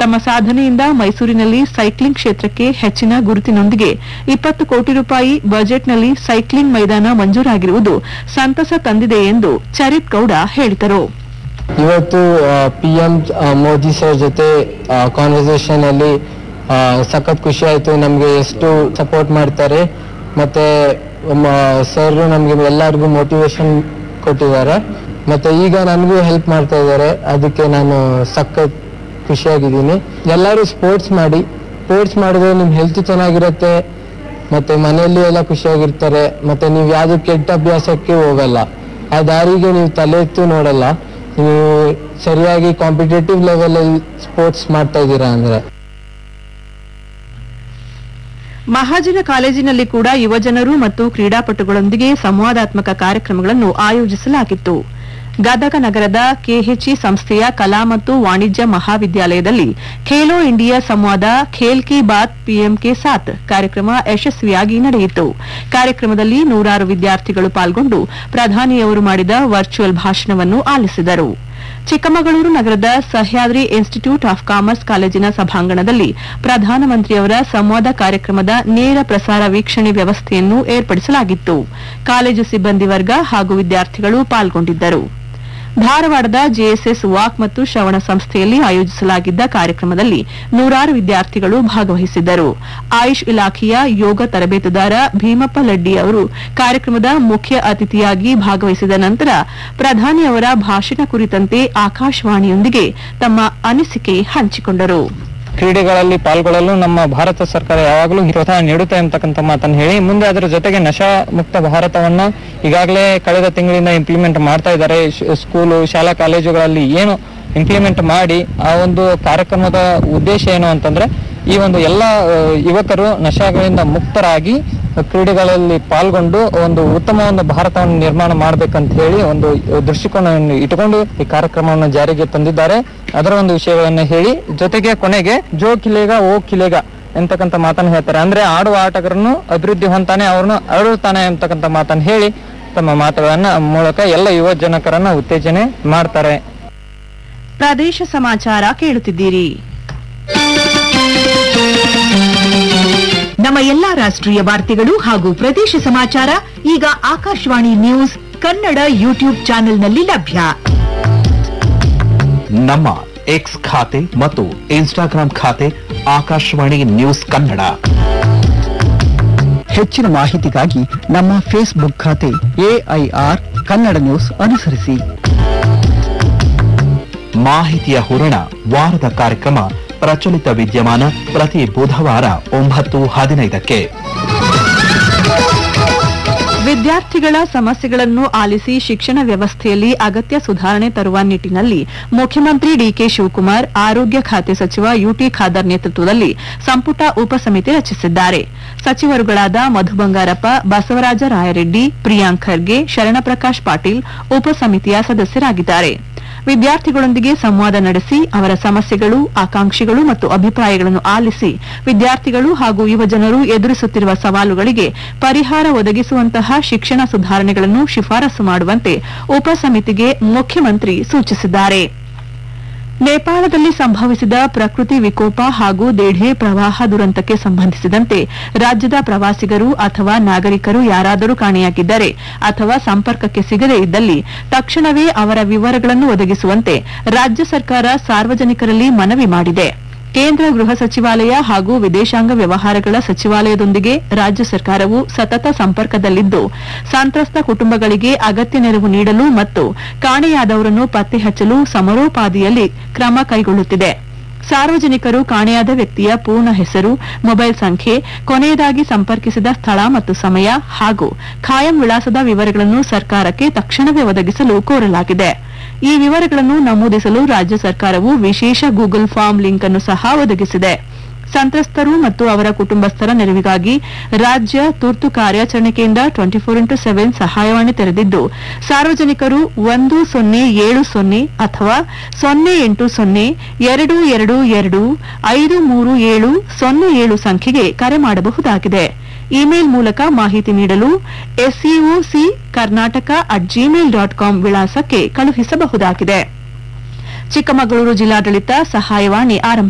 ತಮ್ಮ ಸಾಧನೆಯಿಂದ ಮೈಸೂರಿನಲ್ಲಿ ಸೈಕ್ಲಿಂಗ್ ಕ್ಷೇತ್ರಕ್ಕೆ ಹೆಚ್ಚಿನ ಗುರುತಿನೊಂದಿಗೆ ಇಪ್ಪತ್ತು ಕೋಟಿ ರೂಪಾಯಿ ಬಜೆಟ್ನಲ್ಲಿ ಸೈಕ್ಲಿಂಗ್ ಮೈದಾನ ಮಂಜೂರಾಗಿರುವುದು ಸಂತಸ ತಂದಿದೆ ಎಂದು ಚರಿತ್ ಗೌಡ ಹೇಳಿದರು ಇವತ್ತು ಪಿ ಎಂ ಮೋದಿ ಸರ್ ಜೊತೆ ಕಾನ್ವರ್ಸೇಷನ್ ಅಲ್ಲಿ ಆ, ಸಖತ್ ಖುಷಿ ಆಯ್ತು ನಮ್ಗೆ ಎಷ್ಟು ಸಪೋರ್ಟ್ ಮಾಡ್ತಾರೆ ಮತ್ತೆ ಸರ್ ನಮ್ಗೆ ಎಲ್ಲರಿಗೂ ಮೋಟಿವೇಶನ್ ಕೊಟ್ಟಿದ್ದಾರೆ ಮತ್ತೆ ಈಗ ನನಗೂ ಹೆಲ್ಪ್ ಮಾಡ್ತಾ ಇದ್ದಾರೆ ಅದಕ್ಕೆ ನಾನು ಸಖತ್ ಖುಷಿಯಾಗಿದ್ದೀನಿ ಎಲ್ಲರೂ ಸ್ಪೋರ್ಟ್ಸ್ ಮಾಡಿ ಸ್ಪೋರ್ಟ್ಸ್ ಮಾಡಿದ್ರೆ ನಿಮ್ ಹೆಲ್ತ್ ಚೆನ್ನಾಗಿರುತ್ತೆ ಮತ್ತೆ ಮನೆಯಲ್ಲಿ ಎಲ್ಲ ಖುಷಿಯಾಗಿರ್ತಾರೆ ಮತ್ತೆ ನೀವು ಯಾವ್ದು ಕೆಟ್ಟ ಅಭ್ಯಾಸಕ್ಕೆ ಹೋಗಲ್ಲ ಆ ದಾರಿಗೆ ನೀವು ತಲೆ ಎತ್ತು ನೋಡಲ್ಲ ನೀವು ಸರಿಯಾಗಿ ಕಾಂಪಿಟೇಟಿವ್ ಲೆವೆಲ್ ಅಲ್ಲಿ ಸ್ಪೋರ್ಟ್ಸ್ ಮಾಡ್ತಾ ಇದ್ದೀರಾ ಅಂದ್ರೆ ಮಹಾಜನ ಕಾಲೇಜಿನಲ್ಲಿ ಕೂಡ ಯುವಜನರು ಮತ್ತು ಕ್ರೀಡಾಪಟುಗಳೊಂದಿಗೆ ಸಂವಾದಾತ್ಮಕ ಕಾರ್ಯಕ್ರಮಗಳನ್ನು ಆಯೋಜಿಸಲಾಗಿತ್ತು ಗದಗ ನಗರದ ಕೆಎಚ್ಇ ಸಂಸ್ಥೆಯ ಕಲಾ ಮತ್ತು ವಾಣಿಜ್ಯ ಮಹಾವಿದ್ಯಾಲಯದಲ್ಲಿ ಖೇಲೋ ಇಂಡಿಯಾ ಸಂವಾದ ಖೇಲ್ ಕಿ ಬಾತ್ ಪಿಎಂ ಕೆ ಸಾತ್ ಕಾರ್ಯಕ್ರಮ ಯಶಸ್ವಿಯಾಗಿ ನಡೆಯಿತು ಕಾರ್ಯಕ್ರಮದಲ್ಲಿ ನೂರಾರು ವಿದ್ಯಾರ್ಥಿಗಳು ಪಾಲ್ಗೊಂಡು ಪ್ರಧಾನಿಯವರು ಮಾಡಿದ ವರ್ಚುವಲ್ ಭಾಷಣವನ್ನು ಆಲಿಸಿದರು ಚಿಕ್ಕಮಗಳೂರು ನಗರದ ಸಹ್ಯಾದ್ರಿ ಇನ್ಸ್ಟಿಟ್ಯೂಟ್ ಆಫ್ ಕಾಮರ್ಸ್ ಕಾಲೇಜಿನ ಸಭಾಂಗಣದಲ್ಲಿ ಪ್ರಧಾನಮಂತ್ರಿಯವರ ಸಂವಾದ ಕಾರ್ಯಕ್ರಮದ ನೇರ ಪ್ರಸಾರ ವೀಕ್ಷಣೆ ವ್ಯವಸ್ಥೆಯನ್ನು ಏರ್ಪಡಿಸಲಾಗಿತ್ತು ಕಾಲೇಜು ಸಿಬ್ಬಂದಿ ವರ್ಗ ಹಾಗೂ ವಿದ್ಯಾರ್ಥಿಗಳು ಪಾಲ್ಗೊಂಡಿದ್ದರು ಧಾರವಾಡದ ಜೆಎಸ್ಎಸ್ ವಾಕ್ ಮತ್ತು ಶ್ರವಣ ಸಂಸ್ಥೆಯಲ್ಲಿ ಆಯೋಜಿಸಲಾಗಿದ್ದ ಕಾರ್ಯಕ್ರಮದಲ್ಲಿ ನೂರಾರು ವಿದ್ಯಾರ್ಥಿಗಳು ಭಾಗವಹಿಸಿದ್ದರು ಆಯುಷ್ ಇಲಾಖೆಯ ಯೋಗ ತರಬೇತುದಾರ ಭೀಮಪ್ಪ ಲಡ್ಡಿ ಅವರು ಕಾರ್ಯಕ್ರಮದ ಮುಖ್ಯ ಅತಿಥಿಯಾಗಿ ಭಾಗವಹಿಸಿದ ನಂತರ ಪ್ರಧಾನಿ ಅವರ ಭಾಷಣ ಕುರಿತಂತೆ ಆಕಾಶವಾಣಿಯೊಂದಿಗೆ ತಮ್ಮ ಅನಿಸಿಕೆ ಹಂಚಿಕೊಂಡರು ಕ್ರೀಡೆಗಳಲ್ಲಿ ಪಾಲ್ಗೊಳ್ಳಲು ನಮ್ಮ ಭಾರತ ಸರ್ಕಾರ ಯಾವಾಗಲೂ ಪ್ರೋತ್ಸಾಹ ನೀಡುತ್ತೆ ಅಂತಕ್ಕಂಥ ಮಾತನ್ನು ಹೇಳಿ ಮುಂದೆ ಅದರ ಜೊತೆಗೆ ನಶಾ ಮುಕ್ತ ಭಾರತವನ್ನ ಈಗಾಗಲೇ ಕಳೆದ ತಿಂಗಳಿಂದ ಇಂಪ್ಲಿಮೆಂಟ್ ಮಾಡ್ತಾ ಇದ್ದಾರೆ ಶ್- ಸ್ಕೂಲು ಶಾಲಾ ಕಾಲೇಜುಗಳಲ್ಲಿ ಏನು ಇಂಪ್ಲಿಮೆಂಟ್ ಮಾಡಿ ಆ ಒಂದು ಕಾರ್ಯಕ್ರಮದ ಉದ್ದೇಶ ಏನು ಅಂತಂದ್ರೆ ಈ ಒಂದು ಎಲ್ಲ ಆ, ಯುವಕರು ನಶಾಗಳಿಂದ ಮುಕ್ತರಾಗಿ ಕ್ರೀಡೆಗಳಲ್ಲಿ ಪಾಲ್ಗೊಂಡು ಒಂದು ಉತ್ತಮ ಒಂದು ಭಾರತವನ್ನು ನಿರ್ಮಾಣ ಮಾಡ್ಬೇಕಂತ ಹೇಳಿ ಒಂದು ದೃಷ್ಟಿಕೋನವನ್ನು ಇಟ್ಟುಕೊಂಡು ಈ ಕಾರ್ಯಕ್ರಮವನ್ನು ಜಾರಿಗೆ ತಂದಿದ್ದಾರೆ ಅದರ ಒಂದು ವಿಷಯಗಳನ್ನು ಹೇಳಿ ಜೊತೆಗೆ ಕೊನೆಗೆ ಜೋ ಕಿಲೇಗ ಓ ಕಿಲೇಗ ಎಂತಕ್ಕಂಥ ಮಾತನ್ನು ಹೇಳ್ತಾರೆ ಅಂದ್ರೆ ಆಡುವ ಆಟಗಾರನು ಅಭಿವೃದ್ಧಿ ಹೊಂತಾನೆ ಅವ್ರನ್ನು ಅರಳುತ್ತಾನೆ ಅಂತಕ್ಕಂಥ ಮಾತನ್ನು ಹೇಳಿ ತಮ್ಮ ಮಾತುಗಳನ್ನ ಮೂಲಕ ಎಲ್ಲ ಯುವ ಜನಕರನ್ನ ಉತ್ತೇಜನೆ ಮಾಡ್ತಾರೆ ಪ್ರದೇಶ ಸಮಾಚಾರ ಕೇಳುತ್ತಿದ್ದೀರಿ ನಮ್ಮ ಎಲ್ಲಾ ರಾಷ್ಟ್ರೀಯ ವಾರ್ತೆಗಳು ಹಾಗೂ ಪ್ರದೇಶ ಸಮಾಚಾರ ಈಗ ಆಕಾಶವಾಣಿ ನ್ಯೂಸ್ ಕನ್ನಡ ಯೂಟ್ಯೂಬ್ ಚಾನೆಲ್ನಲ್ಲಿ ಲಭ್ಯ ನಮ್ಮ ಎಕ್ಸ್ ಖಾತೆ ಮತ್ತು ಇನ್ಸ್ಟಾಗ್ರಾಂ ಖಾತೆ ಆಕಾಶವಾಣಿ ನ್ಯೂಸ್ ಕನ್ನಡ ಹೆಚ್ಚಿನ ಮಾಹಿತಿಗಾಗಿ ನಮ್ಮ ಫೇಸ್ಬುಕ್ ಖಾತೆ ಎಐಆರ್ ಕನ್ನಡ ನ್ಯೂಸ್ ಅನುಸರಿಸಿ ಮಾಹಿತಿಯ ಹೂರಣ ವಾರದ ಕಾರ್ಯಕ್ರಮ ಪ್ರಚಲಿತ ವಿದ್ಯಮಾನ ಪ್ರತಿ ಬುಧವಾರ ಒಂಬತ್ತು ಹದಿನೈದಕ್ಕೆ ವಿದ್ಯಾರ್ಥಿಗಳ ಸಮಸ್ಯೆಗಳನ್ನು ಆಲಿಸಿ ಶಿಕ್ಷಣ ವ್ಯವಸ್ಥೆಯಲ್ಲಿ ಅಗತ್ಯ ಸುಧಾರಣೆ ತರುವ ನಿಟ್ಟಿನಲ್ಲಿ ಮುಖ್ಯಮಂತ್ರಿ ಡಿಕೆ ಶಿವಕುಮಾರ್ ಆರೋಗ್ಯ ಖಾತೆ ಸಚಿವ ಯುಟಿ ಖಾದರ್ ನೇತೃತ್ವದಲ್ಲಿ ಸಂಪುಟ ಉಪಸಮಿತಿ ರಚಿಸಿದ್ದಾರೆ ಸಚಿವರುಗಳಾದ ಮಧು ಬಂಗಾರಪ್ಪ ಬಸವರಾಜ ರಾಯರೆಡ್ಡಿ ಪ್ರಿಯಾಂಕ್ ಖರ್ಗೆ ಶರಣಪ್ರಕಾಶ್ ಪಾಟೀಲ್ ಉಪಸಮಿತಿಯ ಸದಸ್ಯರಾಗಿದ್ದಾರೆ ವಿದ್ಯಾರ್ಥಿಗಳೊಂದಿಗೆ ಸಂವಾದ ನಡೆಸಿ ಅವರ ಸಮಸ್ಯೆಗಳು ಆಕಾಂಕ್ಷೆಗಳು ಮತ್ತು ಅಭಿಪ್ರಾಯಗಳನ್ನು ಆಲಿಸಿ ವಿದ್ಯಾರ್ಥಿಗಳು ಹಾಗೂ ಯುವಜನರು ಎದುರಿಸುತ್ತಿರುವ ಸವಾಲುಗಳಿಗೆ ಪರಿಹಾರ ಒದಗಿಸುವಂತಹ ಶಿಕ್ಷಣ ಸುಧಾರಣೆಗಳನ್ನು ಶಿಫಾರಸು ಮಾಡುವಂತೆ ಉಪಸಮಿತಿಗೆ ಮುಖ್ಯಮಂತ್ರಿ ಸೂಚಿಸಿದ್ದಾರೆ ನೇಪಾಳದಲ್ಲಿ ಸಂಭವಿಸಿದ ಪ್ರಕೃತಿ ವಿಕೋಪ ಹಾಗೂ ದೇಢೆ ಪ್ರವಾಹ ದುರಂತಕ್ಕೆ ಸಂಬಂಧಿಸಿದಂತೆ ರಾಜ್ಯದ ಪ್ರವಾಸಿಗರು ಅಥವಾ ನಾಗರಿಕರು ಯಾರಾದರೂ ಕಾಣೆಯಾಗಿದ್ದರೆ ಅಥವಾ ಸಂಪರ್ಕಕ್ಕೆ ಸಿಗದೇ ಇದ್ದಲ್ಲಿ ತಕ್ಷಣವೇ ಅವರ ವಿವರಗಳನ್ನು ಒದಗಿಸುವಂತೆ ರಾಜ್ಯ ಸರ್ಕಾರ ಸಾರ್ವಜನಿಕರಲ್ಲಿ ಮನವಿ ಮಾಡಿದೆ ಕೇಂದ್ರ ಗೃಹ ಸಚಿವಾಲಯ ಹಾಗೂ ವಿದೇಶಾಂಗ ವ್ಯವಹಾರಗಳ ಸಚಿವಾಲಯದೊಂದಿಗೆ ರಾಜ್ಯ ಸರ್ಕಾರವು ಸತತ ಸಂಪರ್ಕದಲ್ಲಿದ್ದು ಸಂತ್ರಸ್ತ ಕುಟುಂಬಗಳಿಗೆ ಅಗತ್ಯ ನೆರವು ನೀಡಲು ಮತ್ತು ಕಾಣೆಯಾದವರನ್ನು ಪತ್ತೆ ಹಚ್ಚಲು ಸಮರೋಪಾದಿಯಲ್ಲಿ ಕ್ರಮ ಕೈಗೊಳ್ಳುತ್ತಿದೆ ಸಾರ್ವಜನಿಕರು ಕಾಣೆಯಾದ ವ್ಯಕ್ತಿಯ ಪೂರ್ಣ ಹೆಸರು ಮೊಬೈಲ್ ಸಂಖ್ಯೆ ಕೊನೆಯದಾಗಿ ಸಂಪರ್ಕಿಸಿದ ಸ್ಥಳ ಮತ್ತು ಸಮಯ ಹಾಗೂ ಖಾಯಂ ವಿಳಾಸದ ವಿವರಗಳನ್ನು ಸರ್ಕಾರಕ್ಕೆ ತಕ್ಷಣವೇ ಒದಗಿಸಲು ಕೋರಲಾಗಿದೆ ಈ ವಿವರಗಳನ್ನು ನಮೂದಿಸಲು ರಾಜ್ಯ ಸರ್ಕಾರವು ವಿಶೇಷ ಗೂಗಲ್ ಫಾರ್ಮ್ ಲಿಂಕ್ ಅನ್ನು ಸಹ ಒದಗಿಸಿದೆ ಸಂತ್ರಸ್ತರು ಮತ್ತು ಅವರ ಕುಟುಂಬಸ್ಥರ ನೆರವಿಗಾಗಿ ರಾಜ್ಯ ತುರ್ತು ಕಾರ್ಯಾಚರಣೆ ಕೇಂದ್ರ ಟ್ವೆಂಟಿ ಫೋರ್ ಇಂಟು ಸೆವೆನ್ ಸಹಾಯವಾಣಿ ತೆರೆದಿದ್ದು ಸಾರ್ವಜನಿಕರು ಒಂದು ಸೊನ್ನೆ ಏಳು ಸೊನ್ನೆ ಅಥವಾ ಸೊನ್ನೆ ಎಂಟು ಸೊನ್ನೆ ಎರಡು ಎರಡು ಎರಡು ಐದು ಮೂರು ಏಳು ಸೊನ್ನೆ ಏಳು ಸಂಖ್ಯೆಗೆ ಕರೆ ಮಾಡಬಹುದಾಗಿದೆ ಇಮೇಲ್ ಮೂಲಕ ಮಾಹಿತಿ ನೀಡಲು SEOC Karnataka at Gmail dot com ವಿಳಾಸಕ್ಕೆ ಕಳುಹಿಸಬಹುದಾಗಿದೆ ಚಿಕ್ಕಮಗಳೂರು ಜಿಲ್ಲಾಡಳಿತ ಸಹಾಯವಾಣಿ ಆರಂಭ